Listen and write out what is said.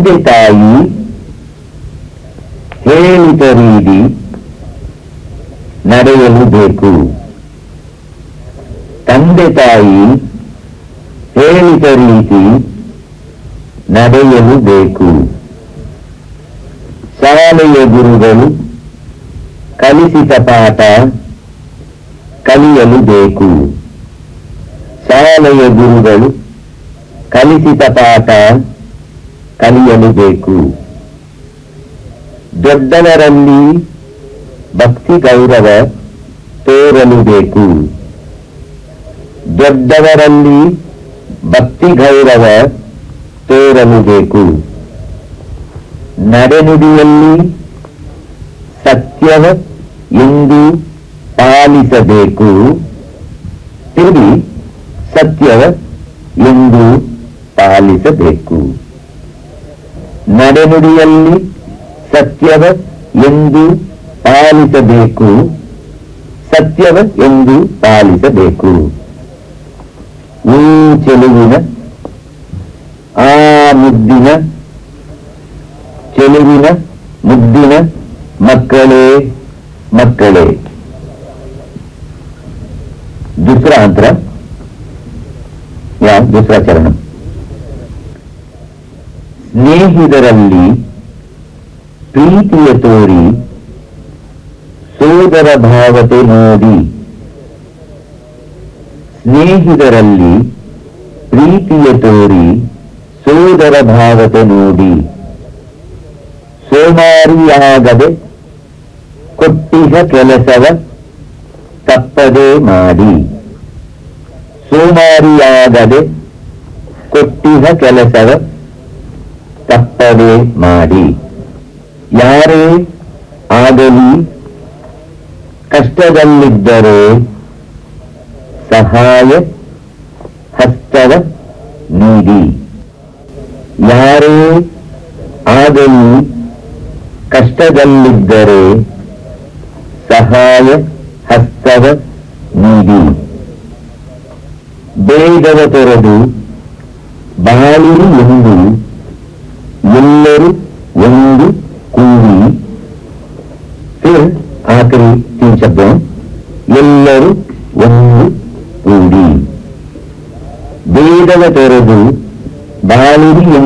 ತಂದೆ ತಾಯಿ ಹೇಳಿದ ರೀತಿ ನಡೆಯಲು ಬೇಕು ತಂದೆ ತಾಯಿ ಹೇಳಿದ ರೀತಿ ನಡೆಯಲು ಬೇಕು ಶಾಲೆಯ ಗುರುಗಳು ಕಲಿಸಿದ ಪಾಠ ಕಲಿಯಲು ಬೇಕು ಶಾಲೆಯ ಗುರುಗಳು ಕಲಿಸಿದ ಪಾಠ ಕಲಿಯಲು ಬೇಕು ದೊಡ್ಡವರಲ್ಲಿ ಭಕ್ತಿ ಗೌರವ ತೋರಲು ಬೇಕು ದೊಡ್ಡವರಲ್ಲಿ ಭಕ್ತಿ ಗೌರವ ತೋರಲು ಬೇಕು ನಡೆನುಡಿಯಲ್ಲಿ ಸತ್ಯವ ಎಂದು ಪಾಲಿಸಬೇಕು ತಿರುಗಿ ಸತ್ಯವ ಎಂದು ಪಾಲಿಸಬೇಕು ನಡೆನುಡಿಯಲ್ಲಿ ಸತ್ಯವ ಎಂದು ಪಾಲಿಸಬೇಕು ಸತ್ಯವ ಎಂದು ಪಾಲಿಸಬೇಕು ಊ ಚೆಲುವಿನ ಆ ಮುದ್ದಿನ ಚೆಲುವಿನ ಮುದ್ದಿನ ಮಕ್ಕಳೇ ಮಕ್ಕಳೇ दुसरा अंतर या दुसरा ಚರಣ ಸ್ನೇಹಿತರಲ್ಲಿ ಪ್ರೀತಿಯ ತೋರಿ ಸೋದರ ಭಾವತೆ ನೋಡಿ ಸ್ನೇಹಿತರಲ್ಲಿ ಪ್ರೀತಿಯ ತೋರಿ ಸೋದರ ಭಾವತೆ ನೋಡಿ ಸೋಮಾರಿಯಾಗದೆ ಕೊಟ್ಟಿಹ ಕೆಲಸವ ತಪ್ಪದೆ ಮಾಡಿ ಸೋಮಾರಿಯಾಗದೆ ಕೊಟ್ಟಿಹ ಕೆಲಸವ ತಪ್ಪದೆ ಮಾಡಿ ಯಾರೇ ಆಗಲಿ ಕಷ್ಟದಲ್ಲಿದ್ದರೆ ಸಹಾಯ ಹಸ್ತವ ನೀಡಿ ಯಾರೇ ಆಗಲಿ ಕಷ್ಟದಲ್ಲಿದ್ದರೆ ಸಹಾಯ ಹಸ್ತವ ನೀಡಿ ಬೇಗವ ತೊರೆದು ಬಾಳಿರಿ ಎಂದು ಎಲ್ಲರೂ ಒಂದು ಕೂಡಿ फिर आखिरी तीन शब्दों ಎಲ್ಲರೂ ಒಂದು ಕೂಡಿ ಬೇಗವ ತೊರೆದು ಬಾಳಿರಿ